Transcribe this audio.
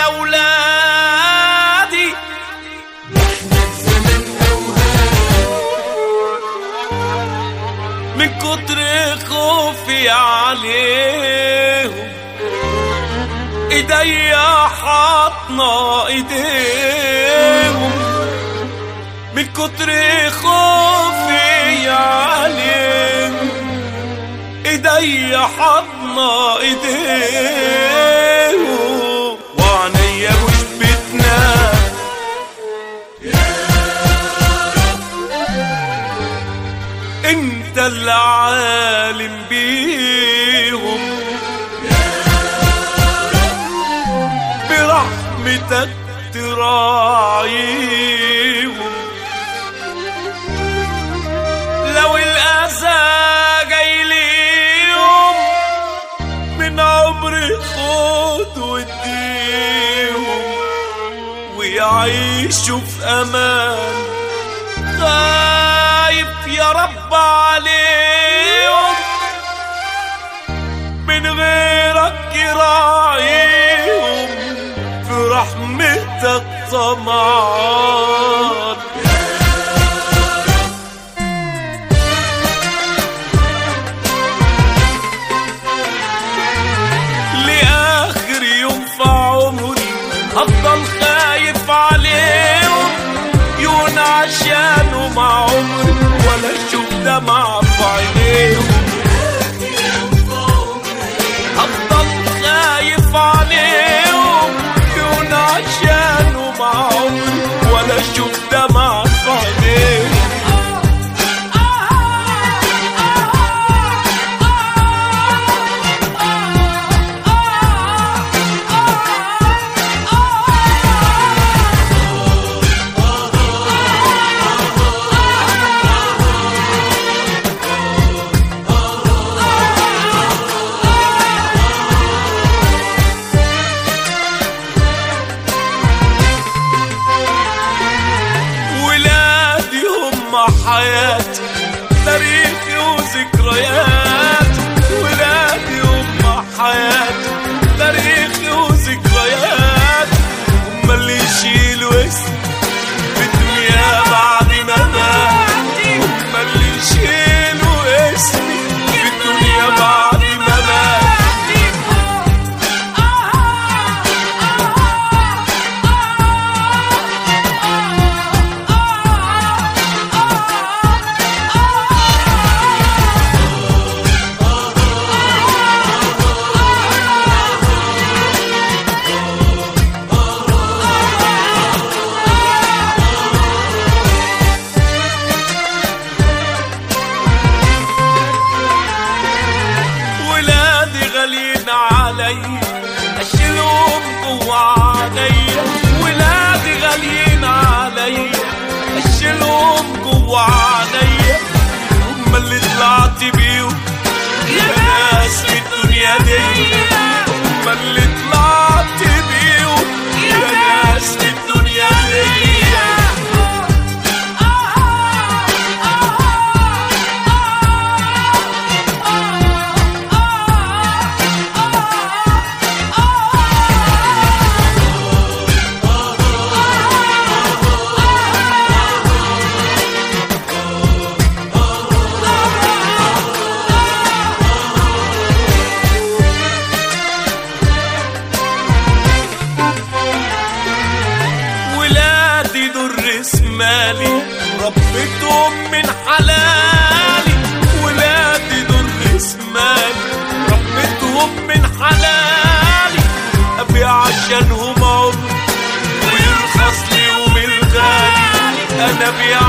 أولادي من كتر خوفي عليهم ايديا حاطنا ايديهم من كتر خوفي عليهم ايديا حاطنا ايديهم وعينيا مش بتنام انت اللي عالم بيهم برحمتك تراعيهم لو الأذى جاي ليهم من عمري خد واديهم ويعيشوا في أمان خايف يا رب عليهم من غيرك يراعيهم في رحمتك طمعان لآخر يوم في عمري هفضل خايف عليهم يون عشانه مع عمري ولا اشوف دمع في عينيهم هفضل خايف عليهم يون عشانه مع عمري ولا اشوف دمع في عينيهم ولادي هم حياتي تاريخي وذكرياتي ولادي هم حياتي تاريخي وذكرياتي هم اللي يشيلوا اسمي في الدنيا بعد ما مات هم اللي يشيلوا اسمي في الدنيا بعد ما مات ولادي غاليين علي اشيلهم جوا عينيا ولادي غاليين علي اشيلهم جوا عينيا هم اللي طلعت بيهم يا ناس في الدنيا دي هم اللي طلعت بيهم يا ناس في الدنيا دي ولادي در اسمالي ربيتهم من حلالي ولادي در اسمالي ربيتهم من حلالي ابيع عشانهم عمري ويرخص لي يوم الغالي انا ابيع